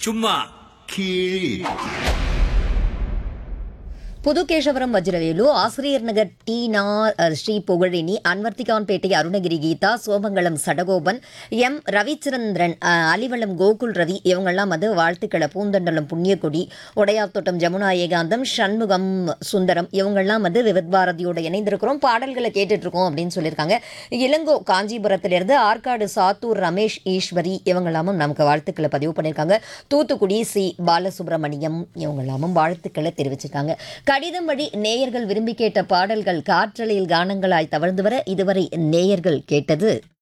சும்மா கீழ் புதுகேசவரம் வஜ்ரவேலு ஆசிரியர் நகர் டி நா அஹ், ஸ்ரீ புகழினி அன்வர்த்திகான்பேட்டை அருணகிரி கீதா சோமங்கலம் சடகோபன் எம் ரவிச்சந்திரன் அஹ், அலிவலம் கோகுல் ரவி இவங்கெல்லாம் வந்து வாழ்த்துக்களை பூந்தண்டலம் புண்ணியகொடி உடையாத்தோட்டம் ஜமுனா ஏகாந்தம் சண்முகம் சுந்தரம் இவங்கெல்லாம் வந்து விவத் பாரதியோட இணைந்திருக்கிறோம் பாடல்களை கேட்டுட்டு இருக்கோம் அப்படின்னு சொல்லியிருக்காங்க இளங்கோ காஞ்சிபுரத்திலிருந்து ஆற்காடு சாத்தூர் ரமேஷ் ஈஸ்வரி இவங்கெல்லாமும் நமக்கு வாழ்த்துக்களை பதிவு பண்ணியிருக்காங்க தூத்துக்குடி சி பாலசுப்ரமணியம் இவங்கெல்லாமும் வாழ்த்துக்களை தெரிவிச்சிருக்காங்க கடிதம் வழி நேயர்கள் விரும்பி கேட்ட பாடல்கள் காற்றலையில் கானங்களாய் தவழ்ந்து வர இதுவரை நேயர்கள் கேட்டது